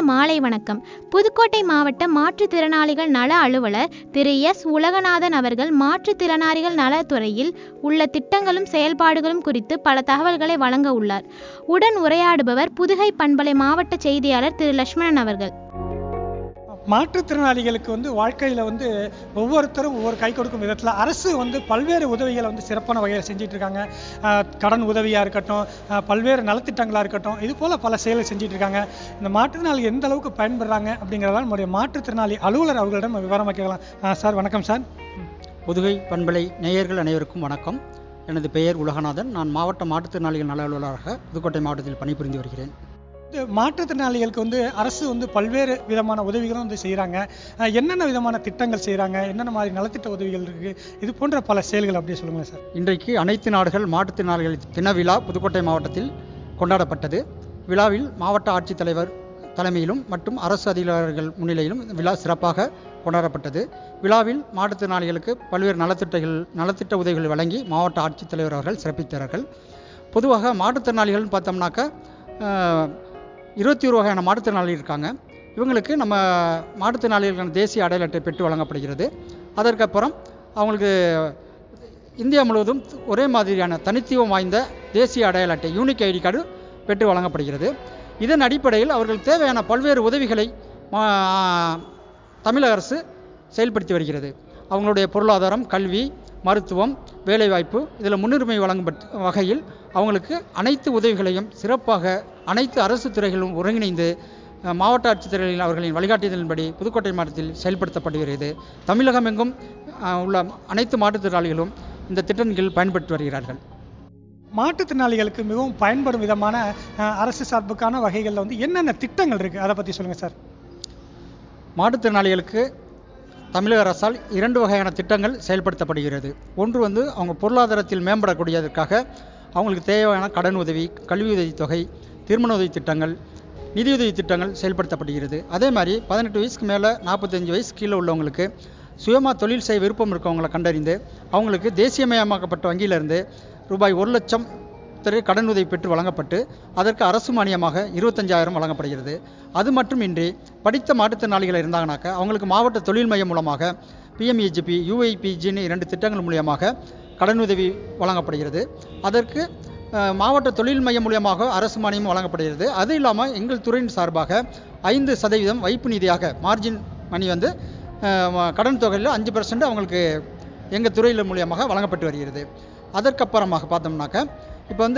மாலை வணக்கம் புதுக்கோட்டை மாவட்ட மாற்றுத்திறனாளிகள் நல அலுவலர் திரு எஸ் உலகநாதன் அவர்கள் மாற்றுத்திறனாளிகள் நலத்துறையில் உள்ள திட்டங்களும் செயல்பாடுகளும் குறித்து பல தகவல்களை வழங்க உள்ளார் உடன் உரையாடுபவர் புதுகை பண்பலை மாவட்ட செய்தியாளர் திரு லட்சுமணன் அவர்கள் மாற்றுத்திறனாளிகளுக்கு வந்து வாழ்க்கையில் வந்து ஒவ்வொருத்தரும் ஒவ்வொரு கை கொடுக்கும் விதத்தில் அரசு வந்து பல்வேறு உதவிகளை வந்து சிறப்பான வகையில் செஞ்சிட்டு இருக்காங்க ஆஹ் கடன் உதவியாக இருக்கட்டும் ஆஹ் பல்வேறு நலத்திட்டங்களாக இருக்கட்டும் இது போல் பல செயலை செஞ்சிட்டு இருக்காங்க இந்த மாற்றுத்திறனாளி எந்த அளவுக்கு பயன்படுறாங்க அப்படிங்கிறதால நம்முடைய மாற்றுத்திறனாளி அலுவலர் அவர்களிடம் விவரமாக கேட்கலாம் ஆஹ் சார் வணக்கம் சார் புதுகை பண்பலை நேயர்கள் அனைவருக்கும் வணக்கம் எனது பெயர் உலகநாதன் நான் மாவட்ட மாற்றுத்திறனாளிகள் நல அலுவலராக புதுக்கோட்டை மாவட்டத்தில் பணிபுரிந்து வருகிறேன் இது மாற்றுத்திறனாளிகளுக்கு வந்து அரசு வந்து பல்வேறு விதமான உதவிகளும் வந்து செய்கிறாங்க என்னென்ன விதமான திட்டங்கள் செய்கிறாங்க என்னென்ன மாதிரி நலத்திட்ட உதவிகள் இருக்குது இது போன்ற பல செயல்கள் அப்படியே சொல்லுங்களேன் சார் இன்றைக்கு அனைத்து நாடுகள் மாற்றுத்திறனாளிகள் தின விழா புதுக்கோட்டை மாவட்டத்தில் கொண்டாடப்பட்டது விழாவில் மாவட்ட ஆட்சித்தலைவர் தலைமையிலும் மற்றும் அரசு அதிகாரிகள் முன்னிலையிலும் இந்த விழா சிறப்பாக கொண்டாடப்பட்டது விழாவில் மாற்றுத்திறனாளிகளுக்கு பல்வேறு நலத்திட்டங்கள் நலத்திட்ட உதவிகள் வழங்கி மாவட்ட ஆட்சித்தலைவர் அவர்கள் சிறப்பித்தார்கள் பொதுவாக மாற்றுத்திறனாளிகள்னு பார்த்தோம்னாக்கா ஆஹ், இருபத்தி ஒரு வகையான மாற்றுத்திறனாளிகள் இருக்காங்க இவங்களுக்கு நம்ம மாற்றுத்திறனாளிகளுக்கான தேசிய அடையாள அட்டை பெற்று வழங்கப்படுகிறது அதற்கப்புறம் அவங்களுக்கு இந்தியா முழுவதும் ஒரே மாதிரியான தனித்துவம் வாய்ந்த தேசிய அடையாள அட்டை யூனிக் ஐடி கார்டு பெற்று வழங்கப்படுகிறது இதன் அடிப்படையில் அவர்களுக்கு தேவையான பல்வேறு உதவிகளை மா- தமிழக அரசு செயல்படுத்தி வருகிறது அவங்களுடைய பொருளாதாரம் கல்வி மருத்துவம் வேலைவாய்ப்பு இதில் முன்னுரிமை வழங்கும் பட்- வகையில் அவங்களுக்கு அனைத்து உதவிகளையும் சிறப்பாக அனைத்து அரசு துறைகளும் ஒருங்கிணைந்து அஹ், மாவட்ட ஆட்சித்தலைவர்கள் அவர்களின் வழிகாட்டுதலின்படி புதுக்கோட்டை மாவட்டத்தில் செயல்படுத்தப்படுகிறது தமிழகம் எங்கும் அஹ், உள்ள அனைத்து மாற்றுத்திறனாளிகளும் இந்த திட்டத்தின் கீழ் பயன்பெற்று வருகிறார்கள் மாற்றுத்திறனாளிகளுக்கு மிகவும் பயன்படும் விதமான அஹ், அரசு சார்புக்கான வகைகளில் வந்து என்னென்ன திட்டங்கள் இருக்குது அதை பற்றி சொல்லுங்கள் சார் மாற்றுத்திறனாளிகளுக்கு தமிழக அரசால் இரண்டு வகையான திட்டங்கள் செயல்படுத்தப்படுகிறது ஒன்று வந்து அவங்க பொருளாதாரத்தில் மேம்படக்கூடியதற்காக அவங்களுக்கு தேவையான கடன் உதவி கல்வி உதவித் தொகை திருமண உதவி திட்டங்கள் நிதியுதவி திட்டங்கள் செயல்படுத்தப்படுகிறது அதே மாதிரி பதினெட்டு வயசுக்கு மேலே நாற்பத்தஞ்சு வயசு கீழே உள்ளவங்களுக்கு சுயமாக தொழில் செய்ய விருப்பம் இருக்கவங்களை கண்டறிந்து அவங்களுக்கு தேசியமயமாக்கப்பட்ட வங்கியிலிருந்து ரூபாய் ஒரு லட்சம் திரு கடன் உதவி பெற்று வழங்கப்பட்டு அதற்கு அரசு மானியமாக இருபத்தஞ்சாயிரம் வழங்கப்படுகிறது அது மட்டுமின்றி படித்த மாற்றுத்திறனாளிகள் இருந்தாங்கனாக்கா அவங்களுக்கு மாவட்ட தொழில் மையம் மூலமாக பிஎம்இஜிபி யூஐபிஜின்னு இரண்டு திட்டங்கள் மூலியமாக கடனுதவி வழங்கப்படுகிறது அதற்கு அஹ், மாவட்ட தொழில் மையம் மூலியமாக அரசு மானியம் வழங்கப்படுகிறது அது இல்லாமல் எங்கள் துறையின் சார்பாக ஐந்து சதவீதம் வைப்பு நிதியாக மார்ஜின் மணி வந்து அஹ், கடன் தொகையில் அஞ்சு பர்சன்ட் அவங்களுக்கு எங்கள் துறையில் மூலியமாக வழங்கப்பட்டு வருகிறது அதற்கப்புறமாக பார்த்தோம்னாக்க இப்போ வந்து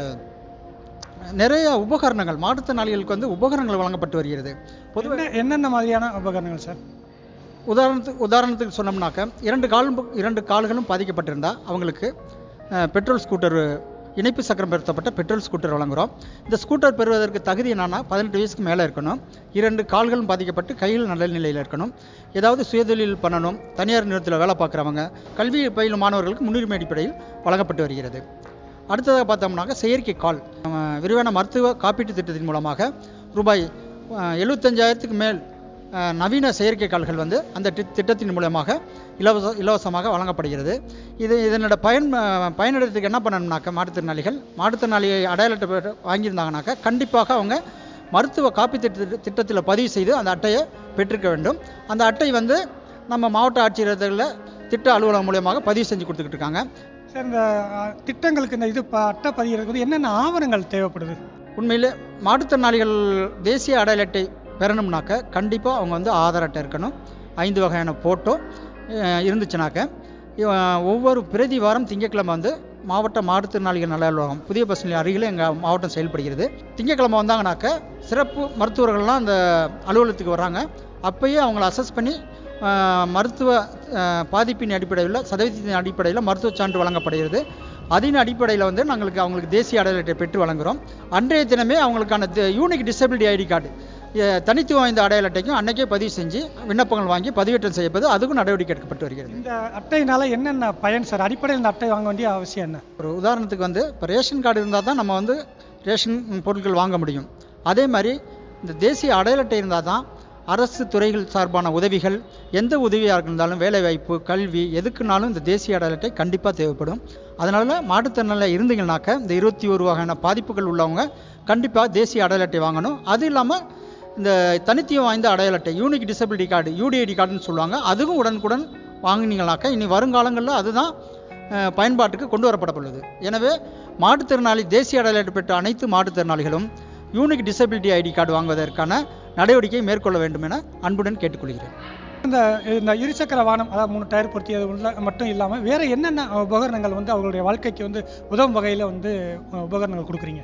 நிறைய உபகரணங்கள் மாற்றுத்திறனாளிகளுக்கு வந்து உபகரணங்கள் வழங்கப்பட்டு வருகிறது பொதுவாக என்ன- என்னென்ன மாதிரியான உபகரணங்கள் சார் உதாரணத்துக்கு உதாரணத்துக்கு சொன்னோம்னாக்க இரண்டு கால் இரண்டு கால்களும் பாதிக்கப்பட்டிருந்தால் அவங்களுக்கு அஹ், பெட்ரோல் ஸ்கூட்டர் இணைப்பு சக்கரம் பொருத்தப்பட்ட பெட்ரோல் ஸ்கூட்டர் வழங்குகிறோம் இந்த ஸ்கூட்டர் பெறுவதற்கு தகுதி என்னன்னா பதினெட்டு வயசுக்கு மேலே இருக்கணும் இரண்டு கால்களும் பாதிக்கப்பட்டு கையில் நல்ல நிலையில் இருக்கணும் ஏதாவது சுயதொழில் பண்ணணும் தனியார் நிறுவனத்தில் வேலை பார்க்குறவங்க கல்வி பயிலும் மாணவர்களுக்கு முன்னுரிமை அடிப்படையில் வழங்கப்பட்டு வருகிறது அடுத்ததாக பார்த்தோம்னாக்க செயற்கை கால் நம்ம விரிவான மருத்துவ காப்பீட்டு திட்டத்தின் மூலமாக ரூபாய் அஹ், எழுபத்தஞ்சாயிரத்துக்கு மேல் அஹ், நவீன செயற்கை கால்கள் வந்து அந்த தி- திட்டத்தின் மூலமாக இலவச இலவசமாக வழங்கப்படுகிறது இது இதனோட பயன் அஹ், பயனடைறதுக்கு என்ன பண்ணணும்னாக்க மாற்றுத்திறனாளிகள் மாற்றுத்திறனாளியை அடையாள அட்டை பெற்று வாங்கியிருந்தாங்கனாக்கா கண்டிப்பாக அவங்க மருத்துவ காப்பீட்டு திட்ட- திட்டத்தில் பதிவு செய்து அந்த அட்டையை பெற்றிருக்க வேண்டும் அந்த அட்டை வந்து நம்ம மாவட்ட ஆட்சியரகத்தில் திட்ட அலுவலகம் மூலியமாக பதிவு செஞ்சு கொடுத்துக்கிட்டு இருக்காங்க சார் இந்த அஹ், திட்டங்களுக்கு இந்த இது ப- அட்டை பதிகிறதுக்கு வந்து என்னென்ன ஆவணங்கள் தேவைப்படுது உண்மையிலே மாற்றுத்திறனாளிகள் தேசிய அடையாள அட்டை பெறணும்னாக்க கண்டிப்பாக அவங்க வந்து ஆதார் அட்டை இருக்கணும் ஐந்து வகையான ஃபோட்டோ இருந்துச்சுனாக்க இவ- ஒவ்வொரு பிரதி வாரம் திங்கட்கிழமை வந்து மாவட்ட மாற்றுத்திறனாளிகள் நல அலுவலகம் புதிய பஸ் நிலையம் அருகில் எங்கள் மாவட்டம் செயல்படுகிறது திங்கட்கிழமை வந்தாங்கனாக்க சிறப்பு மருத்துவர்கள்லாம் அந்த அலுவலகத்துக்கு வர்றாங்க அப்பயே அவங்கள அசஸ் பண்ணி அஹ், மருத்துவ அஹ், பாதிப்பின் அடிப்படையில் சதவீதத்தின் அடிப்படையில் மருத்துவ சான்று வழங்கப்படுகிறது அதன் அடிப்படையில் வந்து நாங்களுக்கு அவங்களுக்கு தேசிய அடையாள அட்டை பெற்று வழங்குகிறோம் அன்றைய தினமே அவங்களுக்கான யூனிக் டிசபிலிட்டி ஐடி கார்டு தனித்துவம் வாய்ந்த அடையாள அட்டைக்கும் அன்னைக்கே பதிவு செஞ்சு விண்ணப்பங்கள் வாங்கி பதிவேற்றம் செய்யப்பது அதுக்கும் நடவடிக்கை எடுக்கப்பட்டு வருகிறது இந்த அட்டையினால என்னென்ன பயன் சார் அடிப்படையில் இந்த அட்டை வாங்க வேண்டிய அவசியம் என்ன ஒரு உதாரணத்துக்கு வந்து இப்போ ரேஷன் கார்டு இருந்தால் தான் நம்ம வந்து ரேஷன் பொருட்கள் வாங்க முடியும் அதே மாதிரி இந்த தேசிய அடையாள அட்டை இருந்தால் தான் அரசு துறைகள் சார்பான உதவிகள் எந்த உதவியாக இருந்தாலும் வேலைவாய்ப்பு கல்வி எதுக்குனாலும் இந்த தேசிய அடையாள அட்டை கண்டிப்பாக தேவைப்படும் அதனால் மாற்றுத்திறனால இருந்தீங்கன்னாக்க இந்த இருபத்தி ஒரு வகையான பாதிப்புகள் உள்ளவங்க கண்டிப்பாக தேசிய அடையாள அட்டை வாங்கணும் அது இல்லாமல் இந்த தனித்துவம் வாய்ந்த அடையாள அட்டை யூனிக் டிசபிலிட்டி கார்டு யூடிஐடி கார்டுன்னு சொல்லுவாங்க அதுவும் உடனுக்குடன் வாங்கினீங்களாக்க இனி வருங்காலங்களில் அதுதான் அஹ், பயன்பாட்டுக்கு கொண்டு வரப்படப்பட்டுள்ளது எனவே மாற்றுத்திறனாளி தேசிய அடையாள அட்டை பெற்ற அனைத்து மாற்றுத்திறனாளிகளும் யூனிக் டிசபிலிட்டி ஐடி கார்டு வாங்குவதற்கான நடவடிக்கை மேற்கொள்ள வேண்டும் என அன்புடன் கேட்டுக்கொள்கிறேன் இந்த இந்த இருசக்கர வாகனம் அதாவது மூணு டயர் பொருத்தியது உள்ள மட்டும் இல்லாமல் வேற என்னென்ன உபகரணங்கள் வந்து அவங்களுடைய வாழ்க்கைக்கு வந்து உதவும் வகையில் வந்து அஹ், உபகரணங்கள் கொடுக்குறீங்க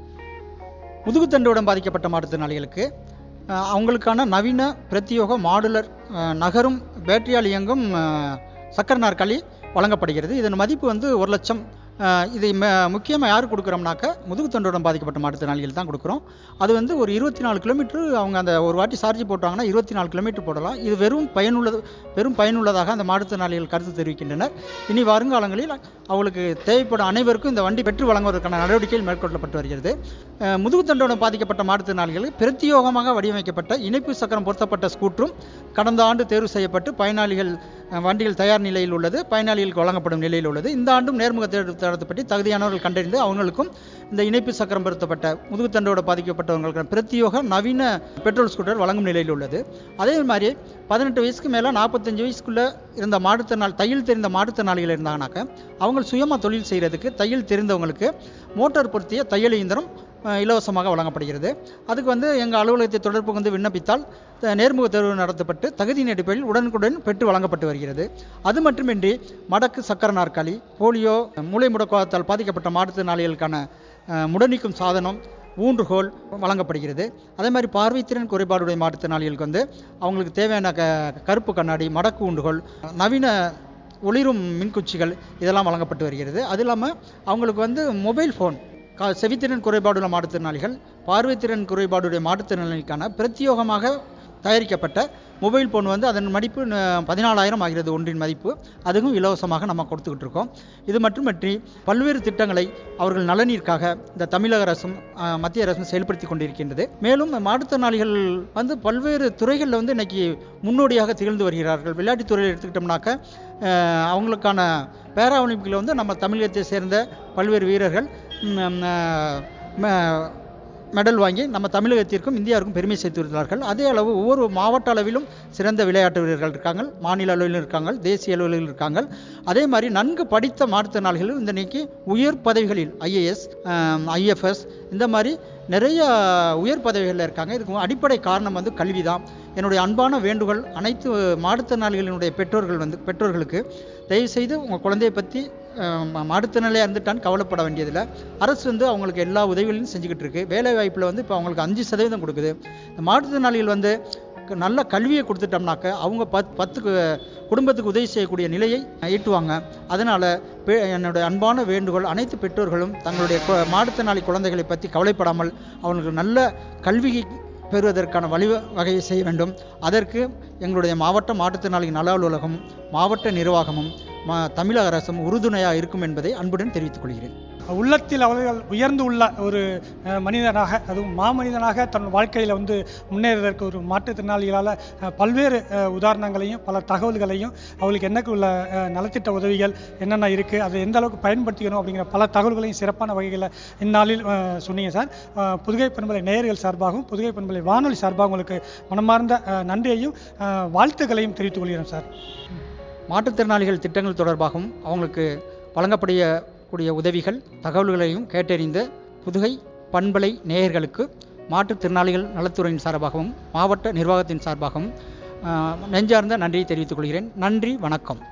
முதுகுத்தண்டுடன் பாதிக்கப்பட்ட மாற்றுத்திறனாளிகளுக்கு அஹ், அவங்களுக்கான நவீன பிரத்யோக மாடுலர் அஹ், நகரும் பேட்டரியால் இயங்கும் அஹ், சக்கர நாற்காலி வழங்கப்படுகிறது இதன் மதிப்பு வந்து ஒரு லட்சம் அஹ், இது முக்கியமாக யார் கொடுக்குறோம்னாக்க முதுகுத்தண்டுடன் பாதிக்கப்பட்ட மாற்றுத்திறனாளிகள் தான் கொடுக்குறோம் அது வந்து ஒரு இருபத்தி நாலு கிலோமீட்டர் அவங்க அந்த ஒரு வாட்டி சார்ஜ் போட்டாங்கன்னா இருபத்தி நாலு கிலோமீட்டர் போடலாம் இது வெறும் பயனுள்ளது வெறும் பயனுள்ளதாக அந்த மாற்றுத்திறனாளிகள் கருத்து தெரிவிக்கின்றனர் இனி வருங்காலங்களில் அவங்களுக்கு தேவைப்படும் அனைவருக்கும் இந்த வண்டி பெற்று வழங்குவதற்கான நடவடிக்கைகள் மேற்கொள்ளப்பட்டு வருகிறது அஹ், முதுகுத்தண்டுடன் பாதிக்கப்பட்ட மாற்றுத்திறனாளிகளுக்கு பிரத்யோகமாக வடிவமைக்கப்பட்ட இணைப்பு சக்கரம் பொருத்தப்பட்ட ஸ்கூட்டரும் கடந்த ஆண்டு தேர்வு செய்யப்பட்டு பயனாளிகள் அஹ், வண்டிகள் தயார் நிலையில் உள்ளது பயனாளிகளுக்கு வழங்கப்படும் நிலையில் உள்ளது இந்த ஆண்டும் நேர்முக தேர்வு நடத்தப்பட்டு தகுதியானவர்கள் கண்டறிந்து அவங்களுக்கும் இந்த இணைப்பு சக்கரம் பொருத்தப்பட்ட முதுகுத்தண்டோட பாதிக்கப்பட்டவங்களுக்கு பிரத்யோக நவீன பெட்ரோல் ஸ்கூட்டர் வழங்கும் நிலையில் உள்ளது அதே மாதிரி பதினெட்டு வயசுக்கு மேலே நாற்பத்தஞ்சு வயசுக்குள்ள இருந்த மாற்றுத்திறனாளி தையல் தெரிந்த மாற்றுத்திறனாளிகள் இருந்தாங்கனாக்க அவங்க சுயமாக தொழில் செய்கிறதுக்கு தையல் தெரிந்தவங்களுக்கு மோட்டார் பொருத்திய தையல் இயந்திரம் அஹ், இலவசமாக வழங்கப்படுகிறது அதுக்கு வந்து எங்கள் அலுவலகத்தை தொடர்பு வந்து விண்ணப்பித்தால் த- நேர்முக தேர்வு நடத்தப்பட்டு தகுதியின் அடிப்படையில் உடனுக்குடன் பெற்று வழங்கப்பட்டு வருகிறது அது மட்டுமின்றி மடக்கு சக்கர நாற்காலி போலியோ மூளை முடக்குவாதத்தால் பாதிக்கப்பட்ட மாற்றுத்திறனாளிகளுக்கான அஹ், முடநீக்கும் சாதனம் ஊன்றுகோல் வழங்கப்படுகிறது அதே மாதிரி பார்வைத்திறன் குறைபாடுடைய மாற்றுத்திறனாளிகளுக்கு வந்து அவங்களுக்கு தேவையான க கருப்பு கண்ணாடி மடக்கு ஊன்றுகோல் நவீன ஒளிரும் மின்குச்சிகள் இதெல்லாம் வழங்கப்பட்டு வருகிறது அது இல்லாமல் அவங்களுக்கு வந்து மொபைல் ஃபோன் கா செவித்திறன் குறைபாடுள்ள மாற்றுத்திறனாளிகள் பார்வைத்திறன் குறைபாடுடைய மாற்றுத்திறனாளிக்கான பிரத்யோகமாக தயாரிக்கப்பட்ட மொபைல் ஃபோன் வந்து அதன் மதிப்பு ந- பதினாலாயிரம் ஆகிறது ஒன்றின் மதிப்பு அதுவும் இலவசமாக நம்ம கொடுத்துக்கிட்டு இருக்கோம் இது மட்டுமன்றி பல்வேறு திட்டங்களை அவர்கள் நலனிற்காக இந்த தமிழக அரசும் அஹ், மத்திய அரசும் செயல்படுத்தி கொண்டிருக்கின்றது மேலும் மாற்றுத்திறனாளிகள் வந்து பல்வேறு துறைகளில் வந்து இன்னைக்கு முன்னோடியாக திகழ்ந்து வருகிறார்கள் விளையாட்டுத் துறையில் எடுத்துக்கிட்டோம்னாக்க அஹ், அவங்களுக்கான பேரா ஒலிம்பிக்கில் வந்து நம்ம தமிழகத்தை சேர்ந்த பல்வேறு வீரர்கள் ம், அஹ், ம- மெடல் வாங்கி நம்ம தமிழகத்திற்கும் இந்தியாவிற்கும் பெருமை சேர்த்து வருகிறார்கள் அதே அளவு ஒவ்வொரு மாவட்ட அளவிலும் சிறந்த விளையாட்டு வீரர்கள் இருக்காங்க மாநில அளவிலும் இருக்காங்க தேசிய அளவிலும் இருக்காங்க அதே மாதிரி நன்கு படித்த மாற்றுத்திறனாளிகளும் இந்த இன்னைக்கு உயர் பதவிகளில் ஐஏஎஸ் ஐஎஃப்எஸ் இந்த மாதிரி நிறைய உயர் பதவிகளில் இருக்காங்க இதுக்கு அடிப்படை காரணம் வந்து கல்வி தான் என்னுடைய அன்பான வேண்டுகோள் அனைத்து மாற்றுத்திறனாளிகளினுடைய பெற்றோர்கள் வந்து பெற்றோர்களுக்கு தயவுசெய்து உங்கள் குழந்தையை பற்றி மாற்றுத்திறனாளியாக இருந்துட்டான்னு கவலைப்பட வேண்டியதில்லை அரசு வந்து அவங்களுக்கு எல்லா உதவிகளையும் செஞ்சுக்கிட்டு இருக்கு வேலை வாய்ப்பில் வந்து இப்போ அவங்களுக்கு அஞ்சு சதவீதம் கொடுக்குது இந்த மாற்றுத்திறனாளிகள் வந்து க- நல்ல கல்வியை கொடுத்துட்டோம்னாக்க அவங்க பத் பத்து கு- குடும்பத்துக்கு உதவி செய்யக்கூடிய நிலையை ஈட்டுவாங்க அதனால் என்னுடைய அன்பான வேண்டுகோள் அனைத்து பெற்றோர்களும் தங்களுடைய கு- மாற்றுத்திறனாளி குழந்தைகளை பற்றி கவலைப்படாமல் அவங்களுக்கு நல்ல கல்வி பெறுவதற்கான வழி வகையை செய்ய வேண்டும் அதற்கு எங்களுடைய மாவட்ட மாற்றுத்திறனாளி நல அலுவலகம் மாவட்ட நிர்வாகமும் மா தமிழக அரசும் உறுதுணையாக இருக்கும் என்பதை அன்புடன் தெரிவித்துக் கொள்கிறேன் உள்ளத்தில் அவர்கள் உயர்ந்து உள்ள ஒரு அஹ், மனிதனாக அதுவும் மாமனிதனாக தன் வாழ்க்கையில் வந்து முன்னேறுவதற்கு ஒரு மாற்றுத்திறனாளிகளால் அஹ், பல்வேறு அஹ், உதாரணங்களையும் பல தகவல்களையும் அவங்களுக்கு என்னக்கு உள்ள அஹ், நலத்திட்ட உதவிகள் என்னென்ன இருக்குது அதை எந்த அளவுக்கு பயன்படுத்திக்கணும் அப்படிங்கிற பல தகவல்களையும் சிறப்பான வகையில் இந்நாளில் அஹ், சொன்னீங்க சார் அஹ், புதுகை பண்பலை நேயர்கள் சார்பாகவும் புதுகை பண்பலை வானொலி சார்பாகவும் உங்களுக்கு மனமார்ந்த அஹ், நன்றியையும் அஹ், வாழ்த்துக்களையும் தெரிவித்துக் கொள்கிறேன் சார் மாற்றுத்திறனாளிகள் திட்டங்கள் தொடர்பாகவும் அவங்களுக்கு வழங்கக்கூடிய கூடிய உதவிகள் தகவல்களையும் கேட்டறிந்த புதுகை பண்பலை நேயர்களுக்கு மாற்றுத்திறனாளிகள் நலத்துறையின் சார்பாகவும் மாவட்ட நிர்வாகத்தின் சார்பாகவும் ஆஹ், நெஞ்சார்ந்த நன்றியை தெரிவித்துக் கொள்கிறேன் நன்றி வணக்கம்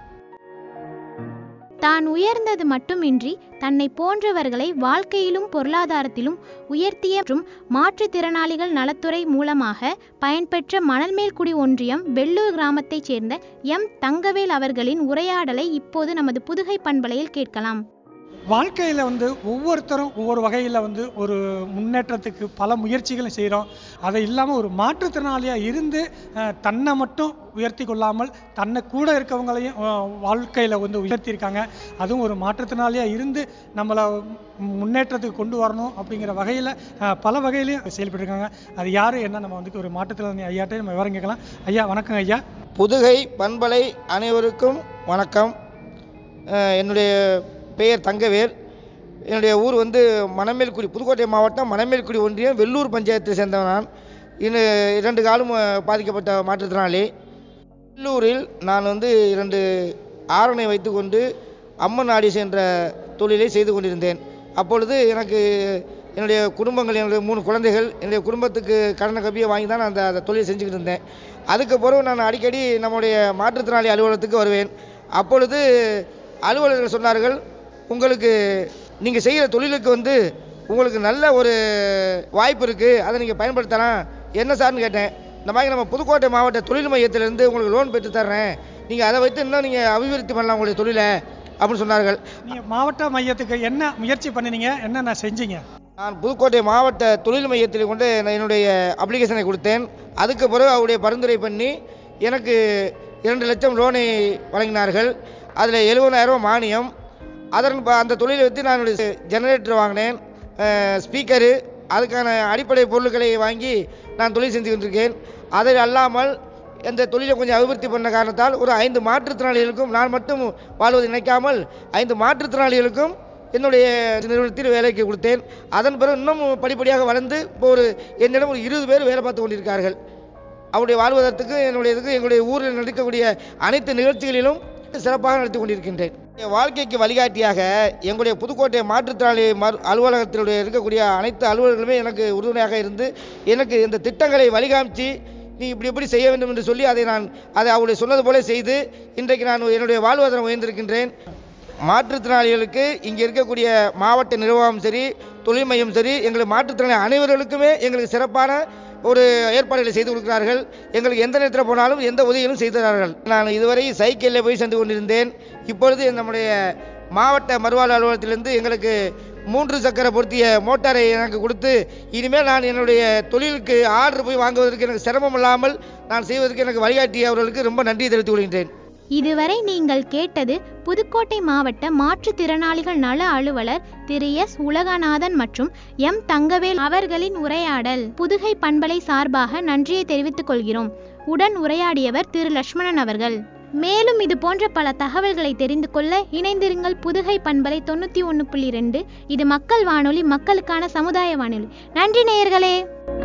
தான் உயர்ந்தது மட்டுமின்றி தன்னை போன்றவர்களை வாழ்க்கையிலும் பொருளாதாரத்திலும் உயர்த்திய மற்றும் மாற்றுத்திறனாளிகள் நலத்துறை மூலமாக பயன்பெற்ற மணல்மேல்குடி ஒன்றியம் வெள்ளூர் கிராமத்தைச் சேர்ந்த எம் தங்கவேல் அவர்களின் உரையாடலை இப்போது நமது புதுகை பண்பலையில் கேட்கலாம் வாழ்க்கையில் வந்து ஒவ்வொருத்தரும் ஒவ்வொரு வகையில் வந்து ஒரு முன்னேற்றத்துக்கு பல முயற்சிகளை செய்கிறோம் அதை இல்லாமல் ஒரு மாற்றுத்திறனாளியாக இருந்து அஹ், தன்னை மட்டும் உயர்த்தி கொள்ளாமல் தன்னை கூட இருக்கவங்களையும் வாழ்க்கையில் வந்து உயர்த்தியிருக்காங்க அதுவும் ஒரு மாற்றுத்திறனாளியாக இருந்து நம்மளை முன்னேற்றத்துக்கு கொண்டு வரணும் அப்படிங்கிற வகையில் பல வகையிலையும் செயல்பட்டுருக்காங்க அது யார் என்ன நம்ம வந்து ஒரு மாற்றுத்திறனாளி ஐயாட்டே நம்ம விவரம் கேட்கலாம் ஐயா வணக்கம் ஐயா புதுகை பண்பலை அனைவருக்கும் வணக்கம் அஹ் என்னுடைய பெயர் தங்கவேல் என்னுடைய ஊர் வந்து மணமேல்குடி புதுக்கோட்டை மாவட்டம் மணமேல்குடி ஒன்றியம் வெள்ளூர் பஞ்சாயத்தை சேர்ந்தவன் நான் இன்னும் இரண்டு காலும் அஹ், பாதிக்கப்பட்ட மாற்றுத்திறனாளி உள்ளூரில் நான் வந்து இரண்டு ஆரணை வைத்துக்கொண்டு அம்மன் ஆடிஸ் என்ற தொழிலை செய்து கொண்டிருந்தேன் அப்பொழுது எனக்கு என்னுடைய குடும்பங்கள் என்னுடைய மூணு குழந்தைகள் என்னுடைய குடும்பத்துக்கு கடனை கப்பியை வாங்கி தான் நான் அந்த அந்த தொழிலை செஞ்சுக்கிட்டு இருந்தேன் அதுக்கு பிறகு நான் அடிக்கடி நம்முடைய மாற்றுத்திறனாளி அலுவலகத்துக்கு வருவேன் அப்பொழுது அலுவலர்கள் சொன்னார்கள் உங்களுக்கு நீங்கள் செய்கிற தொழிலுக்கு வந்து உங்களுக்கு நல்ல ஒரு வாய்ப்பு இருக்குது அதை நீங்கள் பயன்படுத்தலாம் என்ன சார்னு கேட்டேன் இந்த மாதிரி நம்ம புதுக்கோட்டை மாவட்ட தொழில் மையத்திலேருந்து உங்களுக்கு லோன் பெற்று தர்றேன் நீங்கள் அதை வைத்து இன்னும் நீங்கள் அபிவிருத்தி பண்ணலாம் உங்களுடைய தொழிலை அப்படின்னு சொன்னார்கள் நீங்கள் மாவட்ட மையத்துக்கு என்ன முயற்சி பண்ணினீங்க என்னென்ன செஞ்சீங்க நான் புதுக்கோட்டை மாவட்ட தொழில் மையத்தில் கொண்டு நான் என்னுடைய அப்ளிகேஷனை கொடுத்தேன் அதுக்கு பிறகு அவருடைய பரிந்துரை பண்ணி எனக்கு இரண்டு லட்சம் லோனை வழங்கினார்கள் அதில் எழுபதாயிரம் மானியம் அதன் ப- அந்த தொழிலை வைத்து நான் ஜெனரேட்டர் வாங்கினேன் ஸ்பீக்கரு அதுக்கான அடிப்படை பொருட்களை வாங்கி நான் தொழில் செஞ்சு கொண்டிருக்கேன் அதை அல்லாமல் இந்த தொழிலை கொஞ்சம் அபிவிருத்தி பண்ண காரணத்தால் ஒரு ஐந்து மாற்றுத்திறனாளிகளுக்கும் நான் மட்டும் வாழ்வதை நினைக்காமல் ஐந்து மாற்றுத்திறனாளிகளுக்கும் என்னுடைய நிறுவனத்தில் வேலைக்கு கொடுத்தேன் அதன் பிறகு இன்னும் படிப்படியாக வளர்ந்து இப்போ ஒரு என்னிடம் ஒரு இருபது பேர் வேலை பார்த்து கொண்டிருக்கிறார்கள் அவருடைய வாழ்வதற்கு என்னுடைய இதுக்கு எங்களுடைய ஊரில் நடக்கக்கூடிய அனைத்து நிகழ்ச்சிகளிலும் சிறப்பாக நடத்தி கொண்டிருக்கின்றேன் என் வாழ்க்கைக்கு வழிகாட்டியாக எங்களுடைய புதுக்கோட்டை மாற்றுத்திறனாளி மறு அலுவலகத்தினுடைய இருக்கக்கூடிய அனைத்து அலுவலர்களுமே எனக்கு உறுதுணையாக இருந்து எனக்கு இந்த திட்டங்களை வழிகாமிச்சு நீ இப்படி இப்படி செய்ய வேண்டும் என்று சொல்லி அதை நான் அதை அவருடைய சொன்னது போல செய்து இன்றைக்கு நான் என்னுடைய வாழ்வாதாரம் உயர்ந்திருக்கின்றேன் மாற்றுத்திறனாளிகளுக்கு இங்கே இருக்கக்கூடிய மாவட்ட நிர்வாகம் சரி தொழில் மையம் சரி எங்களுக்கு மாற்றுத்திறனாளி அனைவர்களுக்குமே எங்களுக்கு சிறப்பான ஒரு ஏற்பாடுகளை செய்து கொடுக்கிறார்கள் எங்களுக்கு எந்த நேரத்தில் போனாலும் எந்த உதவிகளும் செய்தார்கள் நான் இதுவரை சைக்கிளில் போய் சென்று கொண்டிருந்தேன் இப்பொழுது நம்முடைய மாவட்ட மறுவாழ்வு அலுவலகத்திலிருந்து எங்களுக்கு மூன்று சக்கர பொருத்திய மோட்டாரை எனக்கு கொடுத்து இனிமேல் நான் என்னுடைய தொழிலுக்கு ஆர்டர் போய் வாங்குவதற்கு எனக்கு சிரமம் இல்லாமல் நான் செய்வதற்கு எனக்கு வழிகாட்டிய அவர்களுக்கு ரொம்ப நன்றி தெரிவித்துக் கொள்கின்றேன் இதுவரை நீங்கள் கேட்டது புதுக்கோட்டை மாவட்ட மாற்றுத்திறனாளிகள் நல அலுவலர் திரு எஸ் உலகநாதன் மற்றும் எம் தங்கவேல் அவர்களின் உரையாடல் புதுகை பண்பலை சார்பாக நன்றியை தெரிவித்துக் கொள்கிறோம் உடன் உரையாடியவர் திரு லட்சுமணன் அவர்கள் மேலும் இது போன்ற பல தகவல்களை தெரிந்து கொள்ள இணைந்திருங்கள் புதுகை பண்பலை தொண்ணூற்றி ஒன்று புள்ளி ரெண்டு இது மக்கள் வானொலி மக்களுக்கான சமுதாய வானொலி நன்றி நேயர்களே